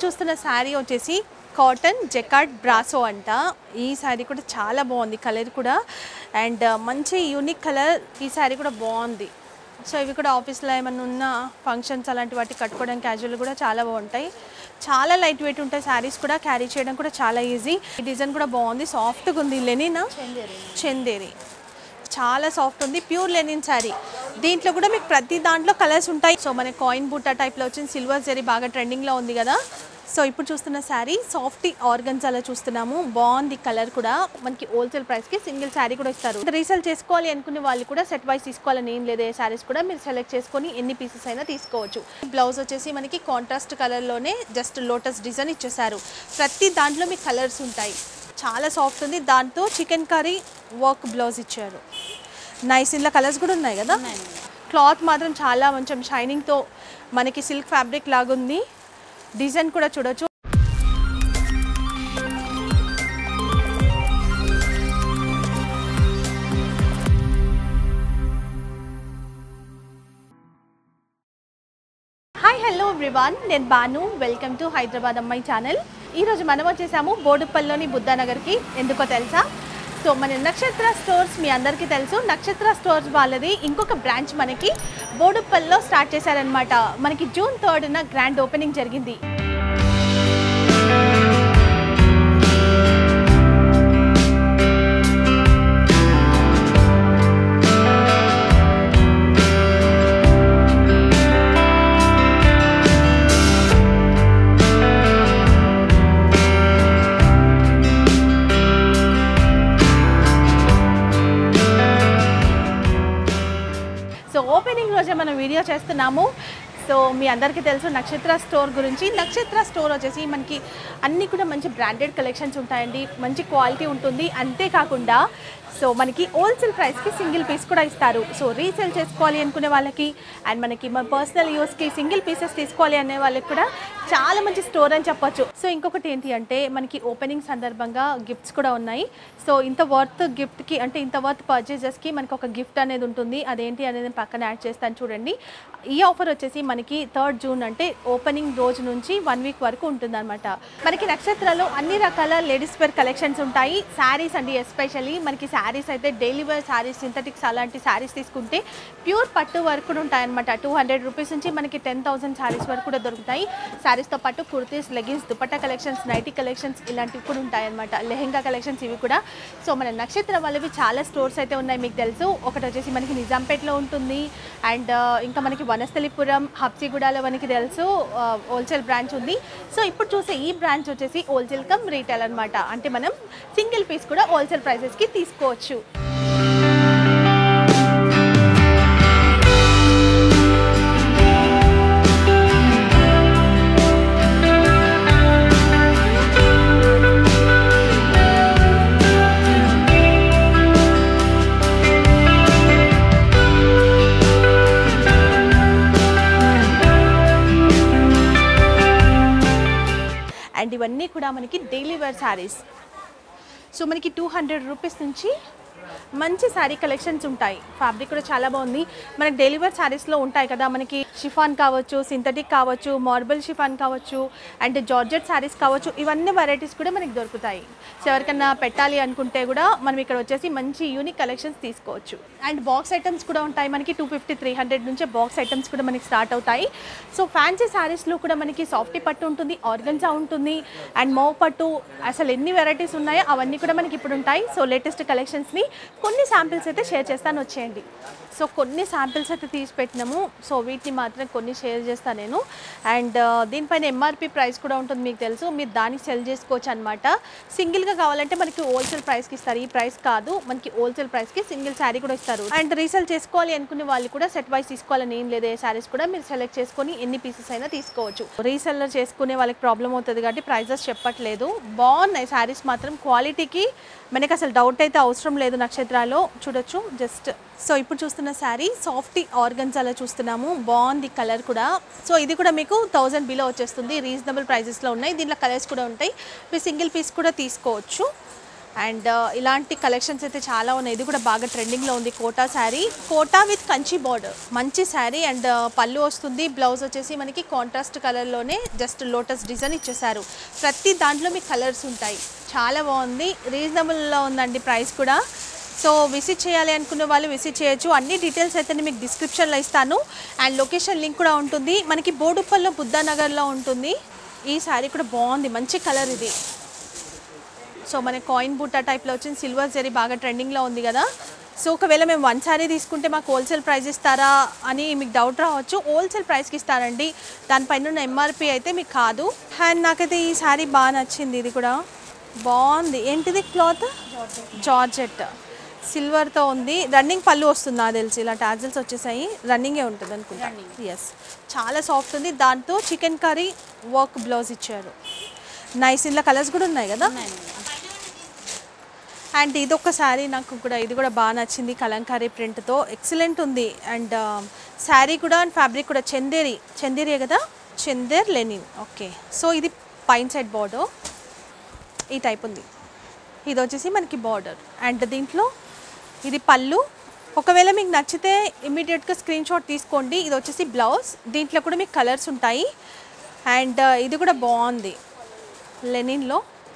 చూస్తున్న శారీ వచ్చేసి cotton jacquard brasso అంట ఈ శారీ కూడా చాలా బాగుంది కలర్ కూడా అండ్ మంచి యూనిక్ కలర్ ఈ శారీ కూడా బాగుంది సో ఇవి కూడా ఆఫీస్లో ఏమైనా ఉన్న ఫంక్షన్స్ అలాంటి వాటి కట్టుకోవడం క్యాజువల్ కూడా చాలా బాగుంటాయి చాలా లైట్ వెయిట్ ఉంటాయి శారీస్ కూడా క్యారీ చేయడం కూడా చాలా ఈజీ ఈ డిజైన్ కూడా బాగుంది సాఫ్ట్గా ఉంది లెనినా చందేరి చాలా సాఫ్ట్ ఉంది ప్యూర్ లెనిన్ శారీ దీంట్లో కూడా మీకు ప్రతి దాంట్లో కలర్స్ ఉంటాయి సో మన కాయిన్ బుట్ట టైప్లో వచ్చిన సిల్వర్ జరీ బాగా ట్రెండింగ్లో ఉంది కదా సో ఇప్పుడు చూస్తున్న శారీ సాఫ్ట్ ఆర్గన్స్ అలా చూస్తున్నాము బాగుంది కలర్ కూడా మనకి హోల్సేల్ ప్రైస్కి సింగిల్ శారీ కూడా ఇస్తారు రీసేల్ చేసుకోవాలి అనుకునే వాళ్ళు కూడా సెట్ వైస్ తీసుకోవాలని ఏం లేదు ఏ శారీస్ కూడా మీరు సెలెక్ట్ చేసుకొని ఎన్ని పీసెస్ అయినా తీసుకోవచ్చు బ్లౌజ్ వచ్చేసి మనకి కాంట్రాస్ట్ కలర్లోనే జస్ట్ లోటస్ డిజైన్ ఇచ్చేసారు ప్రతి దాంట్లో మీకు కలర్స్ ఉంటాయి చాలా సాఫ్ట్ ఉంది దాంతో చికెన్ కర్రీ వర్క్ బ్లౌజ్ ఇచ్చారు నైస్ ఇందులో కలర్స్ కూడా ఉన్నాయి కదా క్లాత్ మాత్రం చాలా కొంచెం షైనింగ్తో మనకి సిల్క్ ఫ్యాబ్రిక్ లాగుంది డిజైన్ కూడా చూడొచ్చు హాయ్ హలో ఎవ్రీవాన్ నేను బాను వెల్కమ్ టు హైదరాబాద్ అమ్మాయి ఛానల్ ఈరోజు మనం వచ్చేసాము బోడుప్పల్లోని బుద్ధానగర్కి ఎందుకో తెలుసా సో మన నక్షత్ర స్టోర్స్ మీ అందరికీ తెలుసు నక్షత్ర స్టోర్స్ వాళ్ళది ఇంకొక బ్రాంచ్ మనకి బోడుప్పల్లో స్టార్ట్ చేశారనమాట మనకి జూన్ థర్డ్న గ్రాండ్ ఓపెనింగ్ జరిగింది సో ఓపెనింగ్ రోజే మనం వీడియో చేస్తున్నాము సో మీ అందరికీ తెలుసు నక్షత్ర స్టోర్ గురించి నక్షత్ర స్టోర్ వచ్చేసి మనకి అన్నీ కూడా మంచి బ్రాండెడ్ కలెక్షన్స్ ఉంటాయండి మంచి క్వాలిటీ ఉంటుంది అంతేకాకుండా సో మనకి హోల్సేల్ ప్రైస్కి సింగిల్ పీస్ కూడా ఇస్తారు సో రీసేల్ చేసుకోవాలి అనుకునే వాళ్ళకి అండ్ మనకి మన పర్సనల్ యూస్కి సింగిల్ పీసెస్ తీసుకోవాలి అనే వాళ్ళకి కూడా చాలా మంచి స్టోర్ అని చెప్పొచ్చు సో ఇంకొకటి ఏంటి అంటే మనకి ఓపెనింగ్ సందర్భంగా గిఫ్ట్స్ కూడా ఉన్నాయి సో ఇంత వర్త్ గిఫ్ట్కి అంటే ఇంత వర్త్ పర్చేజెస్కి మనకి ఒక గిఫ్ట్ అనేది ఉంటుంది అదేంటి అనేది నేను పక్కన యాడ్ చేస్తాను చూడండి ఈ ఆఫర్ వచ్చేసి మనకి థర్డ్ జూన్ అంటే ఓపెనింగ్ రోజు నుంచి వన్ వీక్ వరకు ఉంటుందన్నమాట మనకి నక్షత్రాలు అన్ని రకాల లేడీస్ వేర్ కలెక్షన్స్ ఉంటాయి శారీస్ అండి ఎస్పెషల్లీ మనకి శారీస్ అయితే డైలీ వేర్ శారీస్ సింథటిక్స్ అలాంటి శారీస్ తీసుకుంటే ప్యూర్ పట్టు వరకు కూడా ఉంటాయి అనమాట టూ హండ్రెడ్ రూపీస్ నుంచి మనకి టెన్ థౌసండ్ శారీస్ వరకు కూడా దొరుకుతాయి శారీస్తో పాటు kurtis leggings dupatta collections nighty collections ఇలాంటివి కూడా ఉంటాయి అనమాట లెహెంగా కలెక్షన్స్ ఇవి కూడా సో మన నక్షత్ర వాళ్ళవి చాలా స్టోర్స్ అయితే ఉన్నాయి మీకు తెలుసు ఒకటి వచ్చేసి మనకి నిజాంపేటలో ఉంటుంది అండ్ ఇంకా మనకి వనస్థలిపురం హబ్సిగూడలో మనకి తెలుసు హోల్సేల్ బ్రాంచ్ ఉంది సో ఇప్పుడు చూసే ఈ బ్రాంచ్ వచ్చేసి హోల్సేల్ కమ్ రీటైల్ అనమాట అంటే మనం సింగిల్ పీస్ కూడా హోల్సేల్ ప్రైసెస్కి తీసుకోవచ్చు అండ్ ఇవన్నీ కూడా మనకి డైలీ వేర్ శారీస్ సో మనకి టూ హండ్రెడ్ రూపీస్ నుంచి మంచి శారీ కలెక్షన్స్ ఉంటాయి ఫ్యాబ్రిక్ కూడా చాలా బాగుంది మనకి డైలీ వేర్ శారీస్లో ఉంటాయి కదా మనకి షిఫాన్ కావచ్చు సింథటిక్ కావచ్చు మార్బుల్ షిఫాన్ కావచ్చు అండ్ జార్జెట్ శారీస్ కావచ్చు ఇవన్నీ వెరైటీస్ కూడా మనకి దొరుకుతాయి సో ఎవరికన్నా పెట్టాలి అనుకుంటే కూడా మనం ఇక్కడ వచ్చేసి మంచి యూనిక్ కలెక్షన్స్ తీసుకోవచ్చు అండ్ బాక్స్ ఐటమ్స్ కూడా ఉంటాయి మనకి టూ ఫిఫ్టీ త్రీ హండ్రెడ్ నుంచే బాక్స్ ఐటమ్స్ కూడా మనకి స్టార్ట్ అవుతాయి సో ఫ్యాన్సీ శారీస్లో కూడా మనకి సాఫ్టీ పట్టు ఉంటుంది ఆర్గన్జా ఉంటుంది అండ్ మౌ పట్టు అసలు ఎన్ని వెరైటీస్ ఉన్నాయో అవన్నీ కూడా మనకి ఇప్పుడు ఉంటాయి సో లేటెస్ట్ కలెక్షన్స్ని కొన్ని శాంపిల్స్ అయితే షేర్ చేస్తాను వచ్చేయండి సో కొన్ని శాంపిల్స్ అయితే తీసి పెట్టినాము సో వీటిని మాత్రం కొన్ని షేర్ చేస్తాను నేను అండ్ దీనిపైన ఎంఆర్పి ప్రైస్ కూడా ఉంటుంది మీకు తెలుసు మీరు దానికి సెల్ చేసుకోవచ్చు అనమాట సింగిల్గా కావాలంటే మనకి హోల్సేల్ ప్రైస్కి ఇస్తారు ఈ ప్రైస్ కాదు మనకి హోల్సేల్ ప్రైస్కి సింగిల్ శారీ కూడా ఇస్తారు అండ్ రీసేల్ చేసుకోవాలి అనుకునే వాళ్ళు కూడా సెట్ వైస్ తీసుకోవాలని ఏం లేదు ఏ శారీస్ కూడా మీరు సెలెక్ట్ చేసుకొని ఎన్ని పీసెస్ అయినా తీసుకోవచ్చు రీసెల్లర్ చేసుకునే వాళ్ళకి ప్రాబ్లం అవుతుంది కాబట్టి ప్రైజెస్ చెప్పట్లేదు బాగున్నాయి శారీస్ మాత్రం క్వాలిటీకి మనకి అసలు డౌట్ అయితే అవసరం లేదు నక్షత్రాలు చూడొచ్చు జస్ట్ సో ఇప్పుడు చూస్తున్న శారీ సాఫ్ట్ ఆర్గన్స్ అలా చూస్తున్నాము బాగుంది కలర్ కూడా సో ఇది కూడా మీకు థౌజండ్ బిలో వచ్చేస్తుంది రీజనబుల్ ప్రైజెస్లో ఉన్నాయి దీంట్లో కలర్స్ కూడా ఉంటాయి మీరు సింగిల్ పీస్ కూడా తీసుకోవచ్చు అండ్ ఇలాంటి కలెక్షన్స్ అయితే చాలా ఉన్నాయి ఇది కూడా బాగా ట్రెండింగ్లో ఉంది కోటా శారీ కోటా విత్ కంచి బార్డర్ మంచి శారీ అండ్ పళ్ళు వస్తుంది బ్లౌజ్ వచ్చేసి మనకి కాంట్రాస్ట్ కలర్లోనే జస్ట్ లోటస్ డిజైన్ ఇచ్చేసారు ప్రతి దాంట్లో మీకు కలర్స్ ఉంటాయి చాలా బాగుంది రీజనబుల్లో ఉందండి ప్రైస్ కూడా సో విజిట్ చేయాలి అనుకునే వాళ్ళు విజిట్ చేయొచ్చు అన్ని డీటెయిల్స్ అయితే నేను మీకు డిస్క్రిప్షన్లో ఇస్తాను అండ్ లొకేషన్ లింక్ కూడా ఉంటుంది మనకి బోడుప్పల్లో బుద్ధానగర్లో ఉంటుంది ఈ శారీ కూడా బాగుంది మంచి కలర్ ఇది సో మన కాయిన్ బుట్ట టైప్లో వచ్చింది సిల్వర్ జరీ బాగా ట్రెండింగ్లో ఉంది కదా సో ఒకవేళ మేము వన్ శారీ తీసుకుంటే మాకు హోల్సేల్ ప్రైస్ ఇస్తారా అని మీకు డౌట్ రావచ్చు హోల్సేల్ ప్రైస్కి ఇస్తారండి దానిపైన ఉన్న ఎంఆర్పి అయితే మీకు కాదు అండ్ నాకైతే ఈ శారీ బాగా నచ్చింది ఇది కూడా బాగుంది ఏంటిది క్లాత్ జార్జెట్ సిల్వర్తో ఉంది రన్నింగ్ పళ్ళు వస్తుంది నాకు తెలిసి ఇలా టాజిల్స్ వచ్చేసాయి రన్నింగే ఉంటుంది అనుకుంటా ఎస్ చాలా సాఫ్ట్ ఉంది దాంతో చికెన్ కర్రీ వర్క్ బ్లౌజ్ ఇచ్చారు నైస్ ఇందులో కలర్స్ కూడా ఉన్నాయి కదా అండ్ ఇది ఒక శారీ నాకు కూడా ఇది కూడా బాగా నచ్చింది కలంకారీ ప్రింట్తో ఎక్సలెంట్ ఉంది అండ్ శారీ కూడా అండ్ ఫ్యాబ్రిక్ కూడా చందేరి చందేరియే కదా చందేర్ లెనిన్ ఓకే సో ఇది పైన్ సైడ్ బార్డర్ ఈ టైప్ ఉంది ఇది వచ్చేసి మనకి బార్డర్ అండ్ దీంట్లో ఇది పళ్ళు ఒకవేళ మీకు నచ్చితే ఇమీడియట్గా స్క్రీన్ షాట్ తీసుకోండి ఇది వచ్చేసి బ్లౌజ్ దీంట్లో కూడా మీకు కలర్స్ ఉంటాయి అండ్ ఇది కూడా బాగుంది లెనిన్లో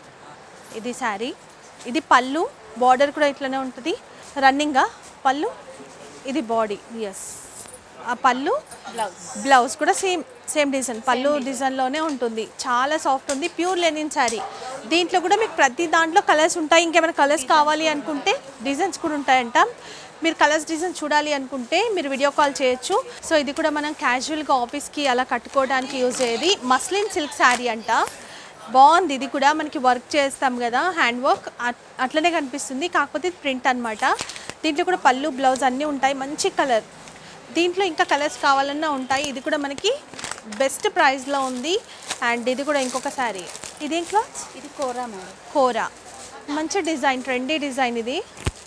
ఇది శారీ ఇది పళ్ళు బార్డర్ కూడా ఇట్లనే ఉంటుంది రన్నింగా పళ్ళు ఇది బాడీ ఎస్ ఆ పళ్ళు బ్లౌజ్ బ్లౌజ్ కూడా సేమ్ సేమ్ డిజైన్ పళ్ళు డిజైన్లోనే ఉంటుంది చాలా సాఫ్ట్ ఉంది ప్యూర్ లెనిన్ శారీ దీంట్లో కూడా మీకు ప్రతి దాంట్లో కలర్స్ ఉంటాయి ఇంకేమైనా కలర్స్ కావాలి అనుకుంటే డిజైన్స్ కూడా ఉంటాయంట మీరు కలర్స్ డిజైన్ చూడాలి అనుకుంటే మీరు వీడియో కాల్ చేయొచ్చు సో ఇది కూడా మనం క్యాజువల్గా ఆఫీస్కి అలా కట్టుకోవడానికి యూజ్ అయ్యేది మస్లిన్ సిల్క్ శారీ అంట బాగుంది ఇది కూడా మనకి వర్క్ చేస్తాం కదా హ్యాండ్ వర్క్ అట్లనే కనిపిస్తుంది కాకపోతే ఇది ప్రింట్ అనమాట దీంట్లో కూడా పళ్ళు బ్లౌజ్ అన్నీ ఉంటాయి మంచి కలర్ దీంట్లో ఇంకా కలర్స్ కావాలన్నా ఉంటాయి ఇది కూడా మనకి బెస్ట్ ప్రైస్లో ఉంది అండ్ ఇది కూడా ఇంకొక శారీ ఇదేం క్లాత్ ఇది కోరా మేడం కోరా మంచి డిజైన్ ట్రెండీ డిజైన్ ఇది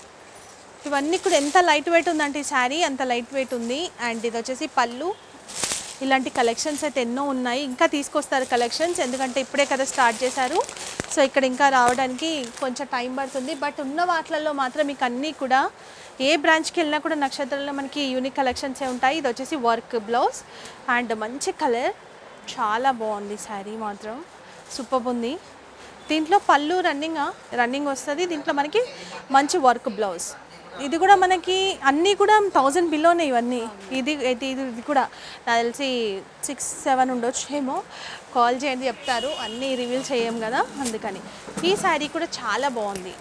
ఇవన్నీ కూడా ఎంత లైట్ వెయిట్ ఉందంటే ఈ శారీ అంత లైట్ వెయిట్ ఉంది అండ్ ఇది వచ్చేసి పళ్ళు ఇలాంటి కలెక్షన్స్ అయితే ఎన్నో ఉన్నాయి ఇంకా తీసుకొస్తారు కలెక్షన్స్ ఎందుకంటే ఇప్పుడే కదా స్టార్ట్ చేశారు సో ఇక్కడ ఇంకా రావడానికి కొంచెం టైం పడుతుంది బట్ ఉన్న వాటిలలో మాత్రం మీకు అన్నీ కూడా ఏ బ్రాంచ్కి వెళ్ళినా కూడా నక్షత్రంలో మనకి యూనిక్ కలెక్షన్సే ఉంటాయి ఇది వచ్చేసి వర్క్ బ్లౌజ్ అండ్ మంచి కలర్ చాలా బాగుంది శారీ మాత్రం సూపర్ ఉంది దీంట్లో పళ్ళు రన్నింగ్ రన్నింగ్ వస్తుంది దీంట్లో మనకి మంచి వర్క్ బ్లౌజ్ ఇది కూడా మనకి అన్నీ కూడా థౌజండ్ బిలోనే ఇవన్నీ ఇది ఇది ఇది ఇది కూడా నాకు తెలిసి సిక్స్ సెవెన్ ఉండొచ్చు ఏమో కాల్ చేయండి చెప్తారు అన్నీ రివీల్ చేయం కదా అందుకని ఈ శారీ కూడా చాలా బాగుంది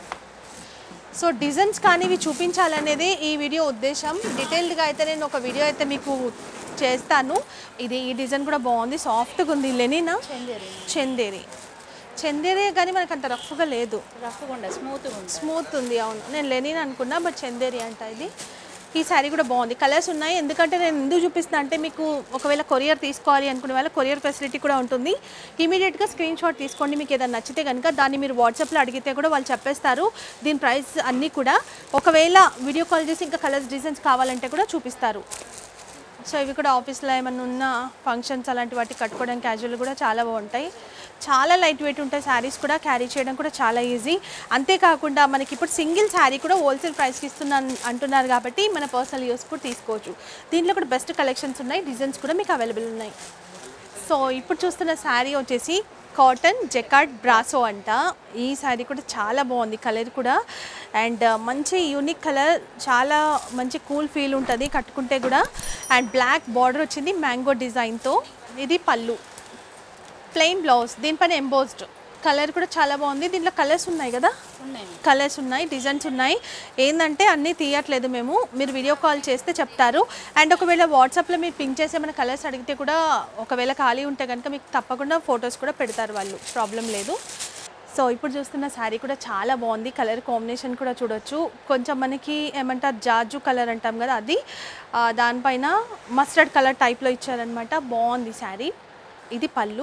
సో డిజైన్స్ కానీ ఇవి చూపించాలనేది ఈ వీడియో ఉద్దేశం డీటెయిల్డ్గా అయితే నేను ఒక వీడియో అయితే మీకు చేస్తాను ఇది ఈ డిజైన్ కూడా బాగుంది సాఫ్ట్గా ఉంది లెనినా చందేరి చందేరి చందేరి కానీ మనకు అంత రఫ్గా లేదు రఫ్గా ఉండదు స్మూత్గా ఉండదు స్మూత్ ఉంది అవును నేను లెనిన్ అనుకున్నా బట్ చందేరి అంట ఇది ఈ శారీ కూడా బాగుంది కలర్స్ ఉన్నాయి ఎందుకంటే నేను ఎందుకు చూపిస్తున్నా అంటే మీకు ఒకవేళ కొరియర్ తీసుకోవాలి అనుకునే వాళ్ళ కొరియర్ ఫెసిలిటీ కూడా ఉంటుంది ఇమీడియట్గా స్క్రీన్ షాట్ తీసుకోండి మీకు ఏదైనా నచ్చితే కనుక దాన్ని మీరు వాట్సాప్లో అడిగితే కూడా వాళ్ళు చెప్పేస్తారు దీని ప్రైస్ అన్నీ కూడా ఒకవేళ వీడియో కాల్ చేసి ఇంకా కలర్స్ డిజైన్స్ కావాలంటే కూడా చూపిస్తారు సో ఇవి కూడా ఆఫీస్లో ఏమన్నా ఉన్న ఫంక్షన్స్ అలాంటి వాటికి కట్టుకోవడానికి క్యాజువల్ కూడా చాలా బాగుంటాయి చాలా లైట్ వెయిట్ ఉంటాయి శారీస్ కూడా క్యారీ చేయడం కూడా చాలా ఈజీ అంతేకాకుండా మనకి ఇప్పుడు సింగిల్ శారీ కూడా హోల్సేల్ ప్రైస్కి ఇస్తున్నాను అంటున్నారు కాబట్టి మన పర్సనల్ యూస్ కూడా తీసుకోవచ్చు దీంట్లో కూడా బెస్ట్ కలెక్షన్స్ ఉన్నాయి డిజైన్స్ కూడా మీకు అవైలబుల్ ఉన్నాయి సో ఇప్పుడు చూస్తున్న శారీ వచ్చేసి కాటన్ జెకార్డ్ బ్రాసో అంట ఈ శారీ కూడా చాలా బాగుంది కలర్ కూడా అండ్ మంచి యూనిక్ కలర్ చాలా మంచి కూల్ ఫీల్ ఉంటుంది కట్టుకుంటే కూడా అండ్ బ్లాక్ బార్డర్ వచ్చింది మ్యాంగో డిజైన్తో ఇది పళ్ళు ప్లెయిన్ బ్లౌజ్ దీనిపైన ఎంబోజ్డ్ కలర్ కూడా చాలా బాగుంది దీంట్లో కలర్స్ ఉన్నాయి కదా ఉన్నాయి కలర్స్ ఉన్నాయి డిజైన్స్ ఉన్నాయి ఏంటంటే అన్నీ తీయట్లేదు మేము మీరు వీడియో కాల్ చేస్తే చెప్తారు అండ్ ఒకవేళ వాట్సాప్లో మీరు పింక్ చేసి ఏమైనా కలర్స్ అడిగితే కూడా ఒకవేళ ఖాళీ ఉంటే కనుక మీకు తప్పకుండా ఫొటోస్ కూడా పెడతారు వాళ్ళు ప్రాబ్లం లేదు సో ఇప్పుడు చూస్తున్న శారీ కూడా చాలా బాగుంది కలర్ కాంబినేషన్ కూడా చూడొచ్చు కొంచెం మనకి ఏమంటారు జాజు కలర్ అంటాం కదా అది ఆ, దానిపైన మస్టర్డ్ కలర్ టైప్లో ఇచ్చారనమాట బాగుంది శారీ ఇది పళ్ళు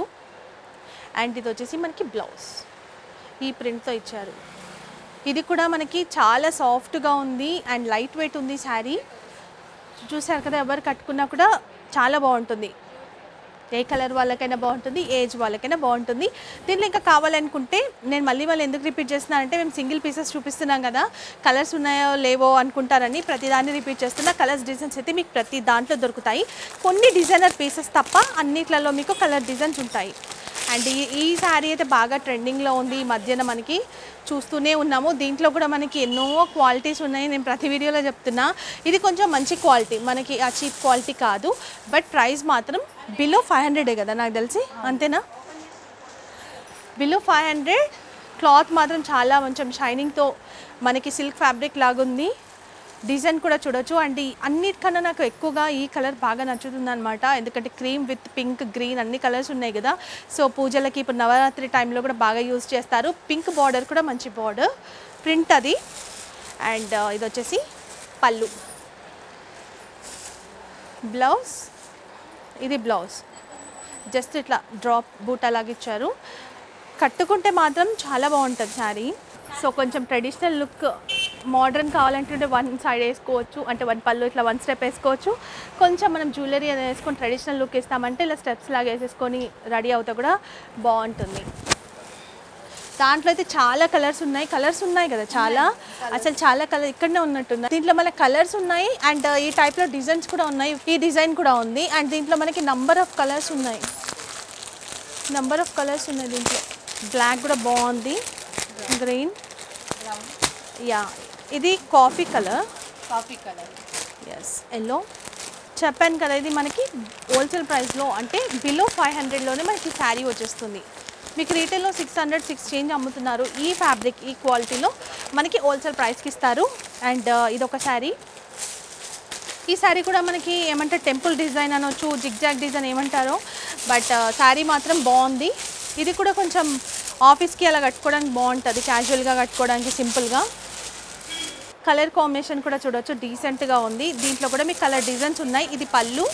అండ్ ఇది వచ్చేసి మనకి బ్లౌజ్ ఈ ప్రింట్తో ఇచ్చారు ఇది కూడా మనకి చాలా సాఫ్ట్గా ఉంది అండ్ లైట్ వెయిట్ ఉంది శారీ చూసారు కదా ఎవరు కట్టుకున్నా కూడా చాలా బాగుంటుంది ఏ కలర్ వాళ్ళకైనా బాగుంటుంది ఏజ్ వాళ్ళకైనా బాగుంటుంది దీంట్లో ఇంకా కావాలనుకుంటే నేను మళ్ళీ వాళ్ళు ఎందుకు రిపీట్ చేస్తున్నానంటే మేము సింగిల్ పీసెస్ చూపిస్తున్నాం కదా కలర్స్ ఉన్నాయో లేవో అనుకుంటారని ప్రతిదాన్ని రిపీట్ చేస్తున్నా కలర్స్ డిజైన్స్ అయితే మీకు ప్రతి దాంట్లో దొరుకుతాయి కొన్ని డిజైనర్ పీసెస్ తప్ప అన్నిట్లలో మీకు కలర్ డిజైన్స్ ఉంటాయి అండ్ ఈ ఈ శారీ అయితే బాగా ట్రెండింగ్లో ఉంది ఈ మధ్యన మనకి చూస్తూనే ఉన్నాము దీంట్లో కూడా మనకి ఎన్నో క్వాలిటీస్ ఉన్నాయి నేను ప్రతి వీడియోలో చెప్తున్నా ఇది కొంచెం మంచి క్వాలిటీ మనకి ఆ చీప్ క్వాలిటీ కాదు బట్ ప్రైస్ మాత్రం బిలో ఫైవ్ హండ్రెడే కదా నాకు తెలిసి అంతేనా బిలో ఫైవ్ హండ్రెడ్ క్లాత్ మాత్రం చాలా కొంచెం షైనింగ్తో మనకి సిల్క్ ఫ్యాబ్రిక్ లాగుంది డిజైన్ కూడా చూడొచ్చు అండ్ ఈ అన్నిటికన్నా నాకు ఎక్కువగా ఈ కలర్ బాగా నచ్చుతుంది అనమాట ఎందుకంటే క్రీమ్ విత్ పింక్ గ్రీన్ అన్ని కలర్స్ ఉన్నాయి కదా సో పూజలకి ఇప్పుడు నవరాత్రి టైంలో కూడా బాగా యూజ్ చేస్తారు పింక్ బార్డర్ కూడా మంచి బార్డర్ ప్రింట్ అది అండ్ ఇది వచ్చేసి పళ్ళు బ్లౌజ్ ఇది బ్లౌజ్ జస్ట్ ఇట్లా డ్రాప్ బూట్ అలాగ ఇచ్చారు కట్టుకుంటే మాత్రం చాలా బాగుంటుంది శారీ సో కొంచెం ట్రెడిషనల్ లుక్ మోడర్న్ కావాలంటే వన్ సైడ్ వేసుకోవచ్చు అంటే వన్ పళ్ళు ఇట్లా వన్ స్టెప్ వేసుకోవచ్చు కొంచెం మనం జ్యువెలరీ అనేది వేసుకొని ట్రెడిషనల్ లుక్ ఇస్తామంటే ఇలా స్టెప్స్ లాగా వేసేసుకొని రెడీ అవుతా కూడా బాగుంటుంది దాంట్లో అయితే చాలా కలర్స్ ఉన్నాయి కలర్స్ ఉన్నాయి కదా చాలా అసలు చాలా కలర్ ఇక్కడనే ఉన్నట్టున్నాయి దీంట్లో మనకి కలర్స్ ఉన్నాయి అండ్ ఈ టైప్లో డిజైన్స్ కూడా ఉన్నాయి ఈ డిజైన్ కూడా ఉంది అండ్ దీంట్లో మనకి నంబర్ ఆఫ్ కలర్స్ ఉన్నాయి నంబర్ ఆఫ్ కలర్స్ ఉన్నాయి దీంట్లో బ్లాక్ కూడా బాగుంది గ్రీన్ యా ఇది coffee colour coffee colour yes yellow చెప్పాను కదా ఇది మనకి హోల్సేల్ ప్రైస్లో అంటే బిలో ఫైవ్ హండ్రెడ్లోనే మనకి శారీ వచ్చేస్తుంది మీకు రీటైల్లో సిక్స్ హండ్రెడ్ సిక్స్ చేంజ్ అమ్ముతున్నారు ఈ ఫ్యాబ్రిక్ ఈ క్వాలిటీలో మనకి హోల్సేల్ ప్రైస్కి ఇస్తారు అండ్ ఇది ఒక శారీ ఈ శారీ కూడా మనకి ఏమంటే టెంపుల్ డిజైన్ అనొచ్చు జిగ్జాగ్ డిజైన్ ఏమంటారో బట్ శారీ మాత్రం బాగుంది ఇది కూడా కొంచెం ఆఫీస్కి అలా కట్టుకోవడానికి బాగుంటుంది క్యాజువల్గా కట్టుకోవడానికి సింపుల్గా కలర్ కాంబినేషన్ కూడా చూడొచ్చు డీసెంట్గా ఉంది దీంట్లో కూడా మీకు కలర్ డిజైన్స్ ఉన్నాయి ఇది పళ్ళు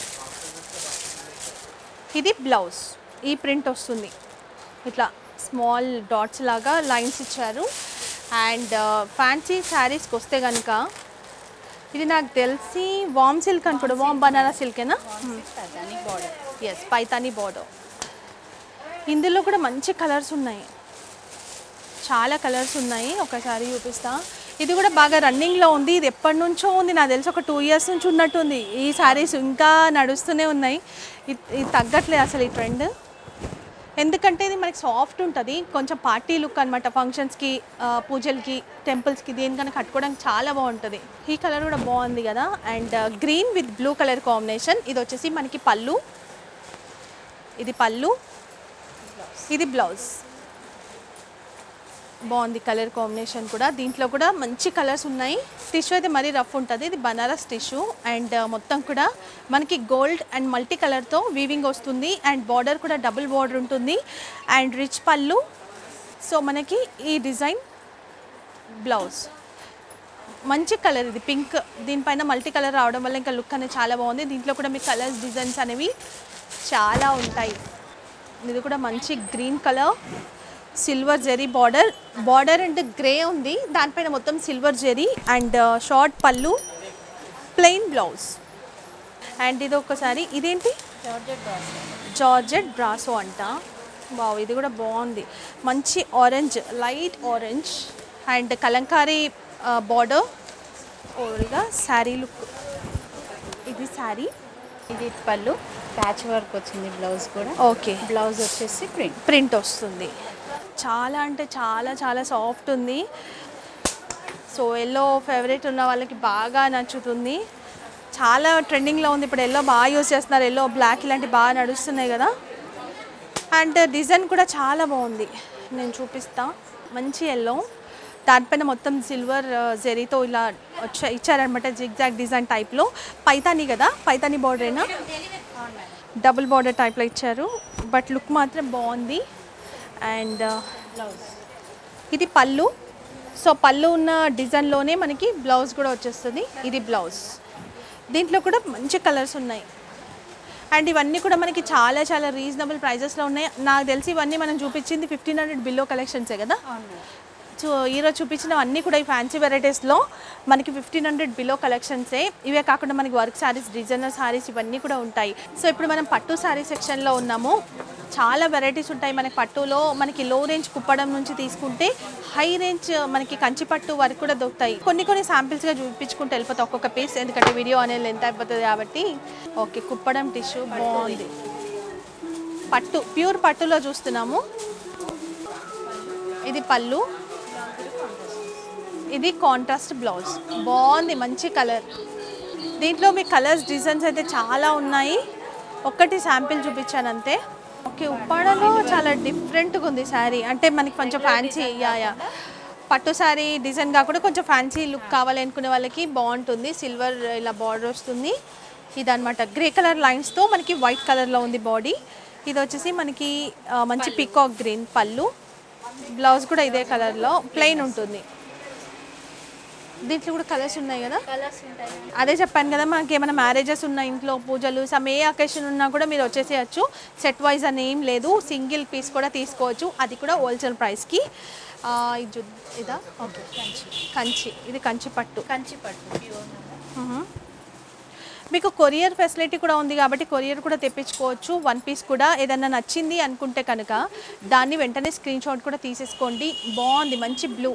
ఇది బ్లౌజ్ ఈ ప్రింట్ వస్తుంది ఇట్లా స్మాల్ డాట్స్ లాగా లైన్స్ ఇచ్చారు అండ్ ఫ్యాన్సీ శారీస్కి వస్తే కనుక ఇది నాకు తెలిసి వామ్ సిల్క్ అనుకోడు వామ్ బనానా సిల్కేనా దానికి బార్డర్ ఎస్ పైతానీ బార్డర్ ఇందులో కూడా మంచి కలర్స్ ఉన్నాయి చాలా కలర్స్ ఉన్నాయి ఒకసారి చూపిస్తా ఇది కూడా బాగా రన్నింగ్లో ఉంది ఇది ఎప్పటి నుంచో ఉంది నాకు తెలిసి ఒక టూ ఇయర్స్ నుంచి ఉన్నట్టుంది ఈ శారీస్ ఇంకా నడుస్తూనే ఉన్నాయి ఇది ఇది తగ్గట్లేదు అసలు ఈ ట్రెండ్ ఎందుకంటే ఇది మనకి సాఫ్ట్ ఉంటుంది కొంచెం పార్టీ లుక్ అనమాట ఫంక్షన్స్కి పూజలకి టెంపుల్స్కి దేనికన్నా కట్టుకోవడానికి చాలా బాగుంటుంది ఈ కలర్ కూడా బాగుంది కదా and green with blue colour combination ఇది వచ్చేసి మనకి పళ్ళు ఇది పళ్ళు ఇది బ్లౌజ్ బాగుంది కలర్ కాంబినేషన్ కూడా దీంట్లో కూడా మంచి కలర్స్ ఉన్నాయి టిష్యూ అయితే మరీ రఫ్ ఉంటుంది ఇది బనారస్ టిష్యూ అండ్ మొత్తం కూడా మనకి గోల్డ్ అండ్ మల్టీ కలర్తో వీవింగ్ వస్తుంది అండ్ బార్డర్ కూడా డబుల్ బార్డర్ ఉంటుంది అండ్ రిచ్ పళ్ళు సో మనకి ఈ డిజైన్ బ్లౌజ్ మంచి కలర్ ఇది పింక్ దీనిపైన మల్టీ కలర్ రావడం వల్ల ఇంకా లుక్ అనేది చాలా బాగుంది దీంట్లో కూడా మీకు కలర్స్ డిజైన్స్ అనేవి చాలా ఉంటాయి ఇది కూడా మంచి green colour silver zari border border and grey ఉంది దానిపైన మొత్తం సిల్వర్ జెరీ అండ్ షార్ట్ పళ్ళు ప్లెయిన్ బ్లౌజ్ అండ్ ఇది ఒక్కసారి ఇదేంటి జార్జెట్ బాస్ జార్జెట్ బ్రాసో అంట బావ్ ఇది కూడా బాగుంది మంచి orange light orange and Kalamkari border ఓవల్గా శారీ లుక్ ఇది శారీ ఇది పళ్ళు ప్యాచ్ వర్క్ వచ్చింది బ్లౌజ్ కూడా ఓకే బ్లౌజ్ వచ్చేసి ప్రింట్ ప్రింట్ వస్తుంది చాలా అంటే చాలా చాలా సాఫ్ట్ ఉంది సో ఎల్లో ఫేవరెట్ ఉన్న వాళ్ళకి బాగా నచ్చుతుంది చాలా ట్రెండింగ్లో ఉంది ఇప్పుడు ఎల్లో బాగా యూస్ చేస్తున్నారు ఎల్లో బ్లాక్ ఇలాంటివి బాగా నడుస్తున్నాయి కదా అండ్ డిజైన్ కూడా చాలా బాగుంది నేను చూపిస్తా మంచి ఎల్లో దానిపైన మొత్తం సిల్వర్ జెరీతో ఇలా వచ్చా ఇచ్చారనమాట జిగ్జాగ్ డిజైన్ టైప్లో పైతాని కదా పైతాని బార్డరేనా డబుల్ బార్డర్ టైప్లో ఇచ్చారు బట్ లుక్ మాత్రం బాగుంది అండ్ బ్లౌజ్ ఇది పళ్ళు సో పళ్ళు ఉన్న డిజైన్లోనే మనకి బ్లౌజ్ కూడా వచ్చేస్తుంది ఇది బ్లౌజ్ దీంట్లో కూడా మంచి కలర్స్ ఉన్నాయి అండ్ ఇవన్నీ కూడా మనకి చాలా చాలా రీజనబుల్ ప్రైజెస్లో ఉన్నాయి నాకు తెలిసి ఇవన్నీ మనం చూపించింది ఫిఫ్టీన్ హండ్రెడ్ బిలో కలెక్షన్సే కదా అవును సో ఈరోజు చూపించిన అన్నీ కూడా ఈ ఫ్యాన్సీ వెరైటీస్లో మనకి ఫిఫ్టీన్ హండ్రెడ్ బిలో కలెక్షన్సే ఇవే కాకుండా మనకి వర్క్ శారీస్ డిజైనర్ శారీస్ ఇవన్నీ కూడా ఉంటాయి సో ఇప్పుడు మనం పట్టు శారీ సెక్షన్లో ఉన్నాము చాలా వెరైటీస్ ఉంటాయి మనకి పట్టులో మనకి లో రేంజ్ కుప్పడం నుంచి తీసుకుంటే హై రేంజ్ మనకి కంచి పట్టు వరకు కూడా దొరుకుతాయి కొన్ని కొన్ని శాంపిల్స్గా చూపించుకుంటూ వెళ్ళిపోతాయి ఒక్కొక్క పీస్ ఎందుకంటే వీడియో అనేది లెంత్ అయిపోతుంది కాబట్టి ఓకే కుప్పడం టిష్యూ బాగుంది పట్టు ప్యూర్ పట్టులో చూస్తున్నాము ఇది పళ్ళు ఇది కాంట్రాస్ట్ బ్లౌజ్ బాగుంది మంచి కలర్ దీంట్లో మీ కలర్స్ డిజైన్స్ అయితే చాలా ఉన్నాయి ఒక్కటి శాంపిల్ చూపించాను అంతే ఓకే ఉప్పాడలో చాలా డిఫరెంట్గా ఉంది శారీ అంటే మనకి కొంచెం ఫ్యాన్సీ యా యా పట్టు శారీ డిజైన్ కాకుండా కొంచెం ఫ్యాన్సీ లుక్ కావాలి అనుకునే వాళ్ళకి బాగుంటుంది సిల్వర్ ఇలా బార్డర్ వస్తుంది ఇదన్నమాట గ్రే కలర్ లైన్స్తో మనకి వైట్ కలర్లో ఉంది బాడీ ఇది వచ్చేసి మనకి ఆ, మంచి పికాక్ గ్రీన్ పళ్ళు బ్లౌజ్ కూడా ఇదే కలర్లో ప్లెయిన్ ఉంటుంది దీంట్లో కూడా కలర్స్ ఉన్నాయి కదా కలర్స్ ఉంటాయి అదే చెప్పాను కదా మనకి ఏమైనా మ్యారేజెస్ ఉన్న ఇంట్లో పూజలు సమ్ ఏ అకేషన్ ఉన్నా కూడా మీరు వచ్చేసేయచ్చు సెట్ వైజ్ అని ఏం లేదు సింగిల్ పీస్ కూడా తీసుకోవచ్చు అది కూడా హోల్సేల్ ప్రైస్కి ఆ, ఇది చూ- ఇదా ఓకే కంచి కంచి ఇది కంచి పట్టు కంచి పట్టు ప్యూర్ మ్మ్. మీకు కొరియర్ ఫెసిలిటీ కూడా ఉంది కాబట్టి కొరియర్ కూడా తెప్పించుకోవచ్చు వన్ పీస్ కూడా ఏదన్నా నచ్చింది అనుకుంటే కనుక దాన్ని వెంటనే స్క్రీన్ షాట్ కూడా తీసేసుకోండి బాగుంది మంచి బ్లూ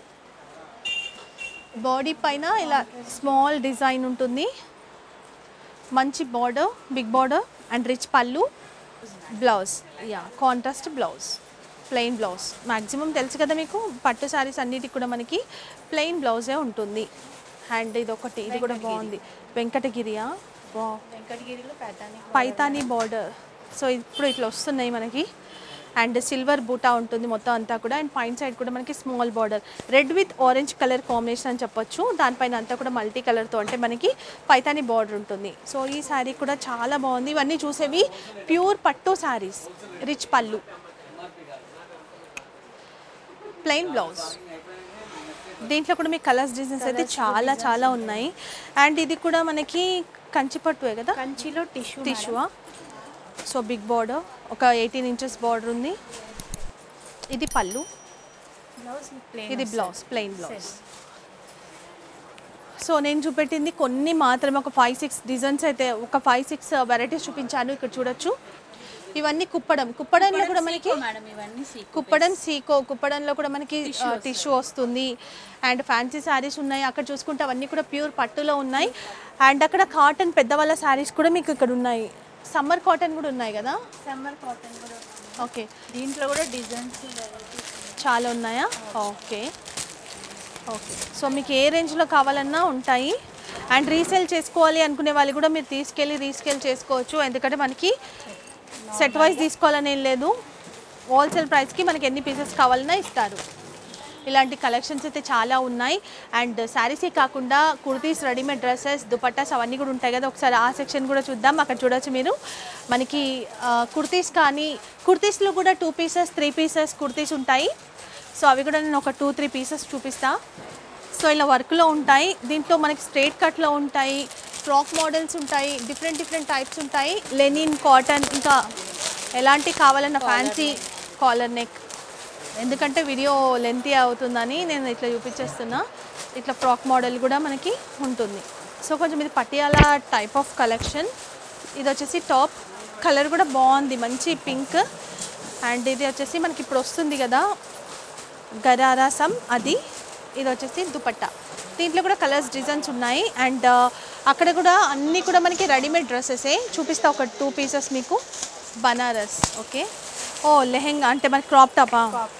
బాడీ పైన ఇలా స్మాల్ డిజైన్ ఉంటుంది మంచి border big border and rich పళ్ళు blouse yeah contrast blouse plain blouse maximum తెలుసు కదా మీకు పట్టు శారీస్ అన్నిటికి కూడా మనకి ప్లెయిన్ బ్లౌజే ఉంటుంది అండ్ ఇది ఒకటి ఇది కూడా బాగుంది వెంకటగిరియా బా వెంకటగిరిలో పెద్దాని పైతానీ బార్డర్ సో ఇప్పుడు ఇట్లా వస్తున్నాయి మనకి అండ్ సిల్వర్ బూటా ఉంటుంది మొత్తం అంతా కూడా అండ్ పైన సైడ్ కూడా మనకి small border red with orange colour combination అని చెప్పొచ్చు దానిపైన అంతా కూడా మల్టీ కలర్తో అంటే మనకి పైతానీ బార్డర్ ఉంటుంది సో ఈ శారీ కూడా చాలా బాగుంది ఇవన్నీ చూసేవి ప్యూర్ పట్టు శారీస్ రిచ్ పళ్ళు ప్లెయిన్ బ్లౌజ్ దీంట్లో కూడా మీ కలర్స్ డిజైన్స్ అయితే చాలా చాలా ఉన్నాయి అండ్ ఇది కూడా మనకి కంచి పట్టువే కదా కంచిలో టిష్యూ టిష్యూవా సో బిగ్ బార్డర్ ఒక ఎయిటీన్ ఇంచెస్ బార్డర్ ఉంది ఇది పళ్ళు బ్లౌజ్ ప్లేన్ ఇది బ్లౌజ్ ప్లెయిన్ బ్లౌజ్ సో నేను చూపెట్టింది కొన్ని మాత్రమే ఒక ఫైవ్ సిక్స్ డిజైన్స్ అయితే ఒక ఫైవ్ సిక్స్ వెరైటీస్ చూపించాను ఇక్కడ చూడొచ్చు ఇవన్నీ కుప్పడం కుప్పడంలో కూడా మనకి మేడం ఇవన్నీ సీక్ కుప్పడం సీకో కుప్పడంలో కూడా మనకి టిష్యూ వస్తుంది అండ్ ఫ్యాన్సీ శారీస్ ఉన్నాయి అక్కడ చూసుకుంటే అవన్నీ కూడా ప్యూర్ పట్టులో ఉన్నాయి అండ్ అక్కడ కాటన్ పెద్దవాళ్ళ శారీస్ కూడా మీకు ఇక్కడ ఉన్నాయి సమ్మర్ కాటన్ కూడా ఉన్నాయి కదా సమ్మర్ కాటన్ కూడా ఓకే దీంట్లో కూడా డిజైన్స్ వెరైటీస్ చాలా ఉన్నాయా ఓకే ఓకే సో మీకు ఏ రేంజ్లో కావాలన్నా ఉంటాయి అండ్ రీసేల్ చేసుకోవాలి అనుకునే వాళ్ళు కూడా మీరు తీసుకెళ్ళి రీసేల్ చేసుకోవచ్చు ఎందుకంటే మనకి సెట్ వైజ్ తీసుకోవాలని ఏం లేదు హోల్సేల్ ప్రైస్కి మనకి ఎన్ని పీసెస్ కావాలన్నా ఇస్తారు ఇలాంటి కలెక్షన్స్ అయితే చాలా ఉన్నాయి అండ్ శారీసే కాకుండా కుర్తీస్ రెడీమేడ్ డ్రెస్సెస్ దుపట్టాస్ అవన్నీ కూడా ఉంటాయి కదా ఒకసారి ఆ సెక్షన్ కూడా చూద్దాం అక్కడ చూడొచ్చు మీరు మనకి ఆ, కుర్తీస్ కానీ కుర్తీస్లో కూడా two pieces three pieces kurtis ఉంటాయి సో అవి కూడా నేను ఒక టూ త్రీ పీసెస్ చూపిస్తా సో ఇలా వర్క్లో ఉంటాయి దీంట్లో మనకి స్ట్రేట్ కట్లో ఉంటాయి ఫ్రాక్ మోడల్స్ ఉంటాయి డిఫరెంట్ డిఫరెంట్ టైప్స్ ఉంటాయి లెనిన్ కాటన్ ఇంకా ఎలాంటి కావాలన్న ఫ్యాన్సీ కాలర్ నెక్ ఎందుకంటే వీడియో లెంతీ అవుతుందని నేను ఇట్లా చూపించేస్తున్నా ఇట్లా ఫ్రాక్ మోడల్ కూడా మనకి ఉంటుంది సో కొంచెం ఇది పటియాలా టైప్ ఆఫ్ కలెక్షన్ ఇది వచ్చేసి టాప్ కలర్ కూడా బాగుంది మంచి పింక్ అండ్ ఇది వచ్చేసి మనకి ఇప్పుడు వస్తుంది కదా గరారాసం అది ఇది వచ్చేసి దుపట్టా దీంట్లో కూడా కలర్స్ డిజైన్స్ ఉన్నాయి అండ్ అక్కడ కూడా అన్నీ కూడా మనకి రెడీమేడ్ డ్రెస్సెసే చూపిస్తా ఒక టూ పీసెస్ మీకు బనారస్ ఓకే ఓ లెహెంగా అంటే మనకి క్రాప్ టాపా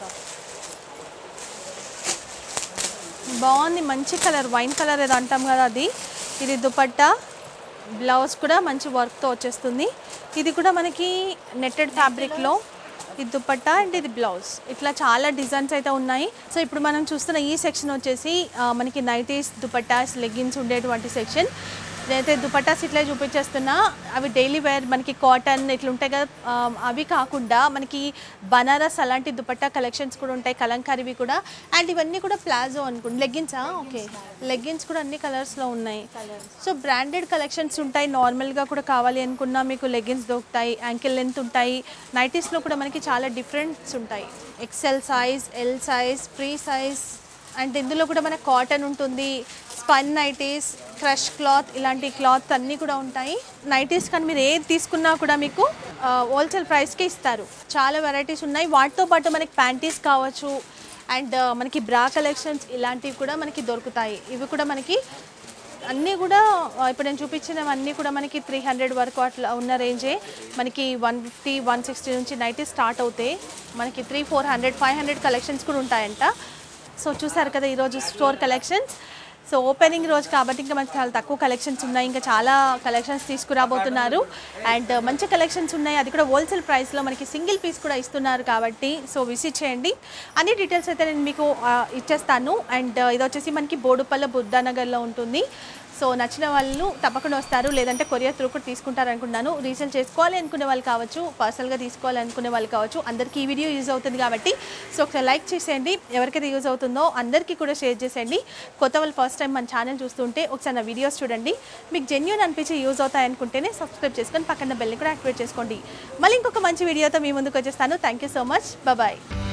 బాగుంది మంచి కలర్ వైన్ కలర్ ఏదో అంటాం కదా అది ఇది దుపట్టా బ్లౌజ్ కూడా మంచి వర్క్తో వచ్చేస్తుంది ఇది కూడా మనకి నెట్టెడ్ ఫ్యాబ్రిక్లో ఇది దుపట్టా అండ్ ఇది బ్లౌజ్ ఇట్లా చాలా డిజైన్స్ అయితే ఉన్నాయి సో ఇప్పుడు మనం చూస్తున్న ఈ సెక్షన్ వచ్చేసి ఆ, మనకి నైటీస్ దుపట్టాస్ లెగ్గిన్స్ ఉండేటువంటి సెక్షన్ నేనైతే దుపట్టాస్ ఇట్లా చూపించేస్తున్నా అవి డైలీ వేర్ మనకి కాటన్ ఇట్లా ఉంటాయి కదా ఆ, అవి కాకుండా మనకి బనారస్ అలాంటి దుపట్టా కలెక్షన్స్ కూడా ఉంటాయి కలంకారీవి కూడా అండ్ ఇవన్నీ కూడా ప్లాజో అనుకోండి లెగ్గిన్సా ఓకే లెగ్గిన్స్ కూడా అన్ని కలర్స్లో ఉన్నాయి సో బ్రాండెడ్ కలెక్షన్స్ ఉంటాయి నార్మల్గా కూడా కావాలి అనుకున్నా మీకు లెగ్గిన్స్ దొరుకుతాయి యాంకిల్ లెంత్ ఉంటాయి నైటీస్లో కూడా మనకి చాలా డిఫరెంట్స్ ఉంటాయి XL size L size free size and ఇందులో కూడా మనకు కాటన్ ఉంటుంది స్పన్ నైటీస్ క్రష్ క్లాత్ ఇలాంటి క్లాత్ అన్నీ కూడా ఉంటాయి నైటీస్ కానీ మీరు ఏది తీసుకున్నా కూడా మీకు హోల్సేల్ ప్రైస్కి ఇస్తారు చాలా వెరైటీస్ ఉన్నాయి వాటితో పాటు మనకి ప్యాంటీస్ కావచ్చు అండ్ మనకి బ్రా కలెక్షన్స్ ఇలాంటివి కూడా మనకి దొరుకుతాయి ఇవి కూడా మనకి అన్నీ కూడా ఆ, ఇప్పుడు నేను చూపించినవన్నీ కూడా మనకి త్రీ హండ్రెడ్ వరకు అట్లా ఉన్న రేంజే మనకి వన్ ఫిఫ్టీ వన్ సిక్స్టీ నుంచి నైటీ స్టార్ట్ అవుతాయి మనకి three four hundred five hundred collections కూడా ఉంటాయంట సో చూసారు కదా ఈరోజు స్టోర్ కలెక్షన్స్ సో ఓపెనింగ్ రోజు కాబట్టి ఇంకా మనకి చాలా తక్కువ కలెక్షన్స్ ఉన్నాయి ఇంకా చాలా కలెక్షన్స్ తీసుకురాబోతున్నారు అండ్ మంచి కలెక్షన్స్ ఉన్నాయి అది కూడా హోల్సేల్ ప్రైస్లో మనకి సింగిల్ పీస్ కూడా ఇస్తున్నారు కాబట్టి సో విజిట్ చేయండి అన్ని డీటెయిల్స్ అయితే నేను మీకు ఆ, ఇచ్చేస్తాను అండ్ ఇది వచ్చేసి మనకి బోడుపల్ల బుద్ధానగర్లో ఉంటుంది సో నచ్చిన వాళ్ళు తప్పకుండా వస్తారు లేదంటే కొరియర్ త్రూ కూడా తీసుకుంటారు అనుకున్నాను రీసేల్ చేసుకోవాలి అనుకునే వాళ్ళు కావచ్చు పర్సనల్గా తీసుకోవాలి అనుకునే వాళ్ళు కావచ్చు అందరికీ ఈ వీడియో యూజ్ అవుతుంది కాబట్టి సో ఒకసారి లైక్ చేసేయండి ఎవరికైతే యూజ్ అవుతుందో అందరికీ కూడా షేర్ చేసేయండి కొత్త వాళ్ళు ఫస్ట్ టైం మన ఛానల్ చూస్తుంటే ఒకసారి నా వీడియోస్ చూడండి మీకు జెన్యున్ అనిపించి యూజ్ అవుతాయి అనుకుంటేనే సబ్స్క్రైబ్ చేసుకొని పక్కన బెల్ని కూడా యాక్టివేట్ చేసుకోండి మళ్ళీ ఇంకొక మంచి వీడియోతో మీ ముందుకు వచ్చేస్తాను thank you so much bye